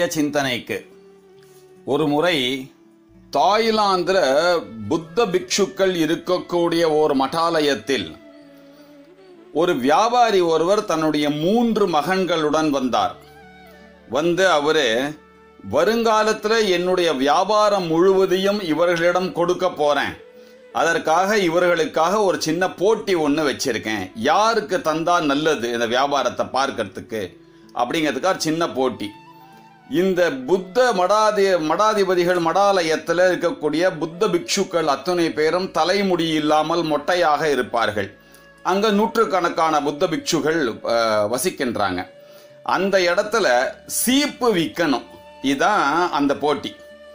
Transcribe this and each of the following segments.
சிந்தனைக்கு ஒரு முறை தாய்லாந்தில் புத்த பிக்ஷுக்கள் இருக்கக்கூடிய ஒரு மட்டாலயத்தில் ஒரு வியாபாரி ஒருவர் தன்னுடைய மூன்று மகன்களுடன் வந்தார் வந்து அவரு வருங்காலத்தில் என்னுடைய வியாபாரம் முழுவதையும் இவர்களிடம் கொடுக்க போறேன் அதற்காக இவர்களுக்காக ஒரு சின்ன போட்டி ஒன்று வச்சிருக்கேன் யாருக்கு தந்தா நல்லது இந்த வியாபாரத்தை பார்க்கறதுக்கு அப்படிங்கிறதுக்காக சின்ன போட்டி இந்த புத்த மடாதி மடாதிபதிகள் மடாலயத்தில் இருக்கக்கூடிய புத்த பிக்ஷுக்கள் அத்தனை பேரும் தலைமுடி இல்லாமல் மொட்டையாக இருப்பார்கள் அங்கே நூற்றுக்கணக்கான புத்த பிக்ஷுகள் அஹ், வசிக்கின்றாங்க அந்த இடத்துல சீப்பு விற்கணும் இதுதான் அந்த போட்டி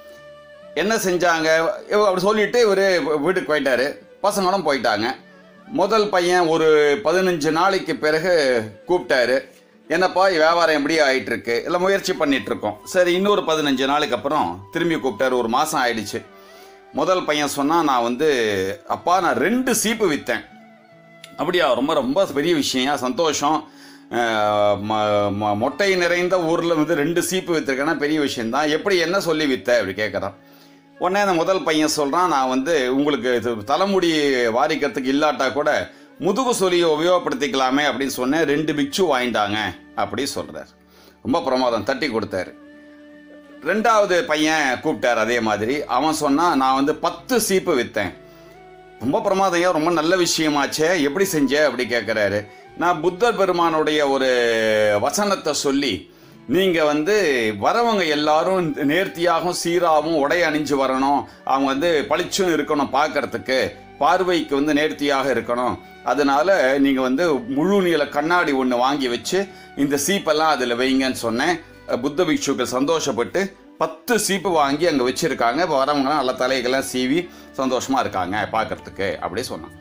என்ன செஞ்சாங்க இவ அப்படி சொல்லிட்டு இவர் வீட்டுக்கு போயிட்டாரு பசங்களும் போயிட்டாங்க முதல் பையன் ஒரு பதினஞ்சு நாளைக்கு பிறகு கூப்பிட்டாரு என்னப்பா வியாபாரம் எப்படி ஆயிட்டு இருக்கு இல்லை முயற்சி பண்ணிட்டு இருக்கோம் சரி இன்னொரு பதினஞ்சு நாளைக்கு அப்புறம் திரும்பி கூப்பிட்டாரு ஒரு மாதம் ஆயிடுச்சு முதல் பையன் சொன்னா நான் வந்து அப்பா நான் ரெண்டு சீப்பு விற்றேன் அப்படியா ரொம்ப ரொம்ப பெரிய விஷயம் சந்தோஷம் அஹ், ம- ம- மொட்டை நிறைந்த ஊரில் வந்து ரெண்டு சீப்பு விற்றுருக்கேன்னா பெரிய விஷயம்தான் எப்படி என்ன சொல்லி வித்த அப்படி கேட்குறான் உடனே அந்த முதல் பையன் சொல்கிறான் நான் வந்து உங்களுக்கு இது தலைமுடி வாரிக்கிறதுக்கு இல்லாட்டா கூட முதுகு சொலியை உபயோகப்படுத்திக்கலாமே அப்படின்னு சொன்னேன் ரெண்டு பிக்சு வாங்கிட்டாங்க அப்படி சொல்கிறார் ரொம்ப பிரமாதம் தட்டி கொடுத்தாரு ரெண்டாவது பையன் கூப்பிட்டார் அதே மாதிரி அவன் சொன்னான் நான் வந்து பத்து சீப்பு விற்றேன் ரொம்ப பிரமாதையா ரொம்ப நல்ல விஷயமாச்சே எப்படி செஞ்ச அப்படி கேட்குறாரு நான் புத்தர் பெருமானுடைய ஒரு வசனத்தை சொல்லி நீங்கள் வந்து வரவங்க எல்லாரும் நேர்த்தியாகவும் சீராகவும் உடை அணிஞ்சு வரணும் அவங்க வந்து பளிச்சும் இருக்கணும் பார்க்கறதுக்கு பார்வைக்கு வந்து நேர்த்தியாக இருக்கணும் அதனால நீங்கள் வந்து முழு நீள கண்ணாடி ஒன்று வாங்கி வச்சு இந்த சீப்பெல்லாம் அதில் வைங்கன்னு சொன்னேன் புத்த பிக்ஷுக்கள் சந்தோஷப்பட்டு பத்து சீப்பு வாங்கி அங்கே வச்சுருக்காங்க இப்போ வரவங்கலாம் நல்ல தலைகள்லாம் சீவி சந்தோஷமாக இருக்காங்க பார்க்கறதுக்கு அப்படி சொன்னான்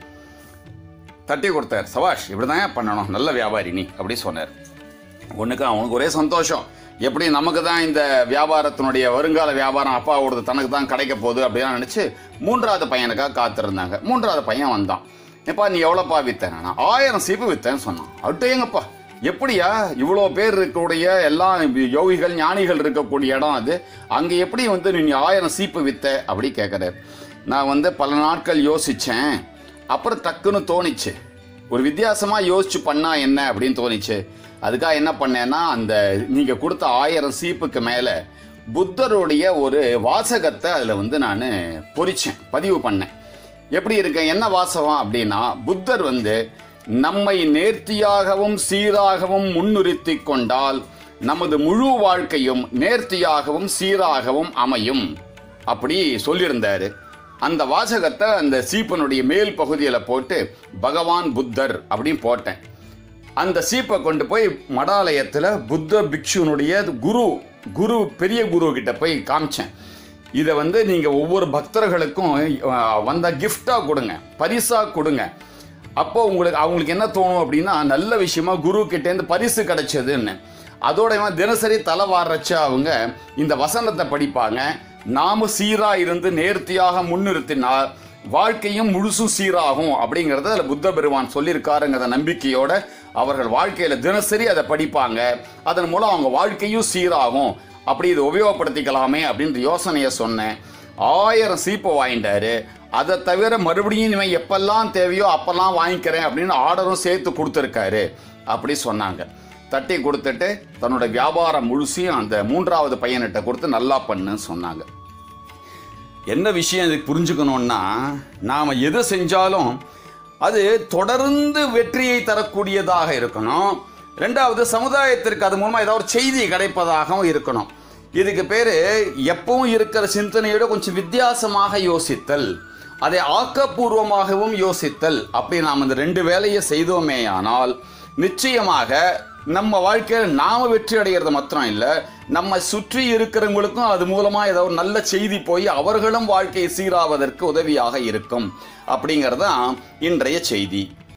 தட்டி கொடுத்தார் சவாஷ் இப்படி தான் பண்ணணும் நல்ல வியாபாரி நீ அப்படி சொன்னார் ஒன்றுக்கு அவனுக்கு ஒரே சந்தோஷம் எப்படி நமக்கு தான் இந்த வியாபாரத்தினுடைய வருங்கால வியாபாரம் அப்பாவோடது தனக்கு தான் கிடைக்க போகுது அப்படின்னு நினச்சி மூன்றாவது பையனுக்காக காத்திருந்தாங்க மூன்றாவது பையன் வந்தான் எப்பா நீ எவ்வளோப்பா வித்தேன் நான் ஆயிரம் சீப்பு வித்தேன்னு சொன்னான் அட்டேங்கப்பா எப்படியா இவ்வளோ பேர் இருக்கக்கூடிய எல்லா யோகிகள் ஞானிகள் இருக்கக்கூடிய இடம் அது அங்கே எப்படி வந்து நீ ஆயிரம் சீப்பு வித்த அப்படி கேட்குறாரு நான் வந்து பல நாட்கள் யோசித்தேன் அப்புறம் டக்குன்னு தோணிச்சு ஒரு வித்தியாசமாக யோசிச்சு பண்ணா என்ன அப்படின்னு தோணிச்சு அதுக்காக என்ன பண்ணேன்னா அந்த நீங்கள் கொடுத்த ஆயிரம் சீப்புக்கு மேலே புத்தருடைய ஒரு வாசகத்தை அதில் வந்து நான் பொறிச்சேன் பதிவு பண்ணேன் எப்படி இருக்கு என்ன வாசகம் அப்படின்னா புத்தர் வந்து நம்மை நேர்த்தியாகவும் சீராகவும் முன்னிறுத்தி கொண்டால் நமது முழு வாழ்க்கையும் நேர்த்தியாகவும் சீராகவும் அமையும் அப்படி சொல்லியிருந்தாரு அந்த வாசகத்தை அந்த சீப்பனுடைய மேல் பகுதியில் போட்டு பகவான் புத்தர் அப்படின்னு போட்டேன் அந்த சீப்பை கொண்டு போய் மடாலயத்தில் புத்த பிக்ஷுனுடைய குரு குரு பெரிய குரு கிட்ட போய் காமிச்சேன் இதை வந்து நீங்கள் ஒவ்வொரு பக்தர்களுக்கும் அஹ், வந்த கிஃப்டாக கொடுங்க பரிசாக கொடுங்க அப்போ உங்களுக்கு அவங்களுக்கு என்ன தோணும் அப்படின்னா நல்ல விஷயமா குரு கிட்டேருந்து பரிசு கிடைச்சதுன்னு அதோட இவன் தினசரி தலை வாரச்ச அவங்க இந்த வசனத்தை படிப்பாங்க நாம சீரா இருந்து நேர்த்தியாக முன்னிறுத்தினால் வாழ்க்கையும் முழுசும் சீராகும் அப்படிங்கிறத அதில் புத்த பெருமான் சொல்லியிருக்காருங்கிற நம்பிக்கையோட அவர்கள் வாழ்க்கையில தினசரி அதை படிப்பாங்க அதன் மூலம் அவங்க வாழ்க்கையும் சீராகும் அப்படி இதை உபயோகப்படுத்திக்கலாமே அப்படின்ற யோசனையை சொன்னேன் ஆயிரம் சீப்பை வாங்கிட்டாரு அதை தவிர மறுபடியும் இவன் எப்பெல்லாம் தேவையோ அப்பெல்லாம் வாங்கிக்கிறேன் அப்படின்னு ஆர்டரும் சேர்த்து கொடுத்துருக்காரு அப்படி சொன்னாங்க தட்டி கொடுத்துட்டு தன்னோட வியாபாரம் முழுசையும் அந்த மூன்றாவது பையன்கிட்ட கொடுத்து நல்லா பண்ணுன்னு சொன்னாங்க என்ன விஷயம் இதுக்கு புரிஞ்சுக்கணும்னா நாம் எது செஞ்சாலும் அது தொடர்ந்து வெற்றியை தரக்கூடியதாக இருக்கணும் ரெண்டாவது சமுதாயத்திற்கு அது மூலமாக ஏதாவது ஒரு செய்தி கிடைப்பதாகவும் இருக்கணும் இதுக்கு பேர் எப்பவும் இருக்கிற சிந்தனையோட கொஞ்சம் வித்தியாசமாக யோசித்தல் அதை ஆக்கப்பூர்வமாகவும் யோசித்தல் அப்படி நாம் இந்த ரெண்டு வேலையை செய்தோமேயானால் நிச்சயமாக நம்ம வாழ்க்கையில் நாம வெற்றி அடைகிறது மாத்திரம் இல்லை நம்ம சுற்றி இருக்கிறவங்களுக்கும் அது மூலமா ஏதோ ஒரு நல்ல செய்தி போய் அவர்களும் வாழ்க்கையை சீராவதற்கு உதவியாக இருக்கும் அப்படிங்கிறது தான் இன்றைய செய்தி